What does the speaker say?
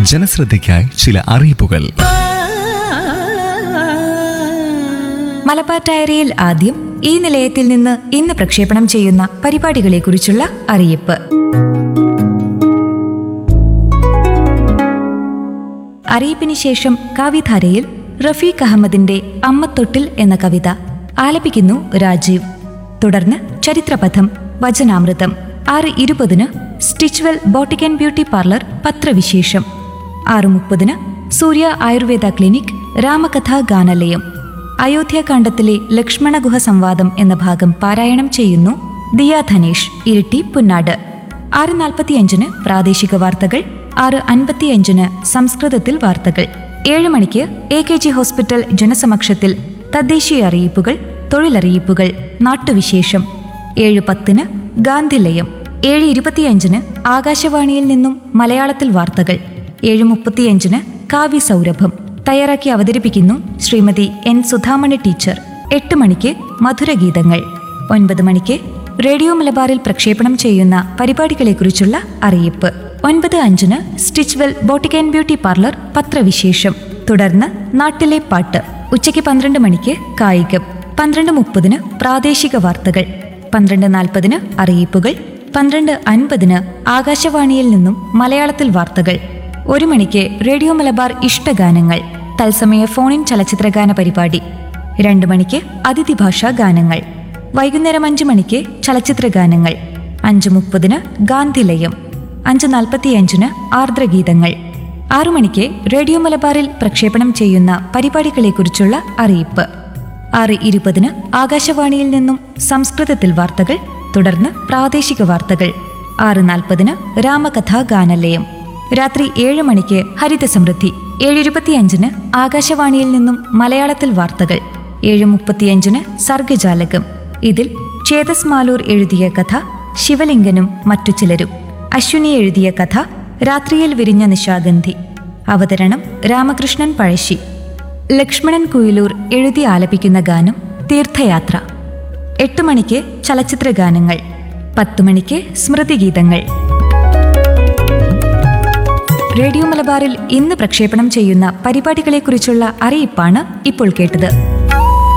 ജനശ്രദ്ധയ്ക്കായി ചില അറിയിപ്പുകൾ മലബാർ ഡയറിയിൽ ആദ്യം ഈ നിലയത്തിൽ നിന്ന് ഇന്ന് പ്രക്ഷേപണം ചെയ്യുന്ന പരിപാടികളെക്കുറിച്ചുള്ള അറിയിപ്പ് അറിയിപ്പിന് ശേഷം കവിധാരയിൽ റഫീഖ് അഹമ്മദിന്റെ അമ്മത്തൊട്ടിൽ എന്ന കവിത ആലപിക്കുന്നു രാജീവ് തുടർന്ന് ചരിത്രപഥം വചനാമൃതം ആറ് ഇരുപതിന് Stitchwell boutique and beauty parlour പത്രവിശേഷം ആറ് മുപ്പതിന് സൂര്യ ആയുർവേദ ക്ലിനിക് രാമകഥാ ഗാനലയം അയോധ്യാകാന്ഡത്തിലെ ലക്ഷ്മണ ഗുഹ സംവാദം എന്ന ഭാഗം പാരായണം ചെയ്യുന്നു ദിയ ധനേഷ് ഇരിട്ടി പുന്നാട് ആറ് നാൽപ്പത്തിയഞ്ചിന് പ്രാദേശിക വാർത്തകൾ ആറ് അൻപത്തിയഞ്ചിന് സംസ്കൃതത്തിൽ വാർത്തകൾ ഏഴ് മണിക്ക് എ കെ ജി ഹോസ്പിറ്റൽ ജനസമക്ഷത്തിൽ തദ്ദേശീയ അറിയിപ്പുകൾ തൊഴിലറിയിപ്പുകൾ നാട്ടുവിശേഷം ഏഴ് പത്തിന് ഗാന്ധിലയം ഏഴ് ഇരുപത്തിയഞ്ചിന് ആകാശവാണിയിൽ നിന്നും മലയാളത്തിൽ വാർത്തകൾ ഏഴ് മുപ്പത്തിയഞ്ചിന് കാവ്യ സൗരഭം തയ്യാറാക്കി അവതരിപ്പിക്കുന്നു ശ്രീമതി എൻ സുധാമണി ടീച്ചർ എട്ട് മണിക്ക് മധുരഗീതങ്ങൾ ഒൻപത് മണിക്ക് റേഡിയോ മലബാറിൽ പ്രക്ഷേപണം ചെയ്യുന്ന പരിപാടികളെക്കുറിച്ചുള്ള അറിയിപ്പ് ഒൻപത് അഞ്ചിന് Stitchwell boutique and beauty parlour പത്രവിശേഷം തുടർന്ന് നാട്ടിലെ പാട്ട് ഉച്ചയ്ക്ക് പന്ത്രണ്ട് മണിക്ക് കായികം പന്ത്രണ്ട് മുപ്പതിന് പ്രാദേശിക വാർത്തകൾ പന്ത്രണ്ട് നാൽപ്പതിന് അറിയിപ്പുകൾ പന്ത്രണ്ട് അൻപതിന് ആകാശവാണിയിൽ നിന്നും മലയാളത്തിൽ വാർത്തകൾ ഒരു മണിക്ക് റേഡിയോ മലബാർ ഇഷ്ടഗാനങ്ങൾ തത്സമയ ഫോണിൻ ചലച്ചിത്രഗാന പരിപാടി രണ്ട് മണിക്ക് അതിഥി ഭാഷാ ഗാനങ്ങൾ വൈകുന്നേരം അഞ്ച് മണിക്ക് ചലച്ചിത്ര ഗാനങ്ങൾ അഞ്ച് മുപ്പതിന് ഗാന്ധിലയം അഞ്ച് നാൽപ്പത്തിയഞ്ചിന് ആർദ്രഗീതങ്ങൾ ആറു മണിക്ക് റേഡിയോ മലബാറിൽ പ്രക്ഷേപണം ചെയ്യുന്ന പരിപാടികളെക്കുറിച്ചുള്ള അറിയിപ്പ് ആറ് ഇരുപതിന് ആകാശവാണിയിൽ നിന്നും സംസ്കൃതത്തിൽ വാർത്തകൾ തുടർന്ന് പ്രാദേശിക വാർത്തകൾ ആറ് നാൽപ്പതിന് രാമകഥാ ഗാനലയം രാത്രി ഏഴ് മണിക്ക് ഹരിത സമൃദ്ധി ഏഴ് ഇരുപത്തിയഞ്ചിന് ആകാശവാണിയിൽ നിന്നും മലയാളത്തിൽ വാർത്തകൾ ഏഴ് മുപ്പത്തിയഞ്ചിന് സർഗജാലകം ഇതിൽ ചേതസ് മാലൂർ എഴുതിയ കഥ ശിവലിംഗനും മറ്റു ചിലരും അശ്വിനി എഴുതിയ കഥ രാത്രിയിൽ വിരിഞ്ഞ നിശാഗന്ധി അവതരണം രാമകൃഷ്ണൻ പഴശ്ശി ലക്ഷ്മണൻ കുയിലൂർ എഴുതി ആലപിക്കുന്ന ഗാനം തീർത്ഥയാത്ര എട്ട് മണിക്ക് ചലച്ചിത്ര ഗാനങ്ങൾ പത്ത് മണിക്ക് സ്മൃതിഗീതങ്ങൾ റേഡിയോ മലബാറിൽ ഇന്ന് പ്രക്ഷേപണം ചെയ്യുന്ന പരിപാടികളെക്കുറിച്ചുള്ള അറിയിപ്പാണ് ഇപ്പോൾ കേട്ടത്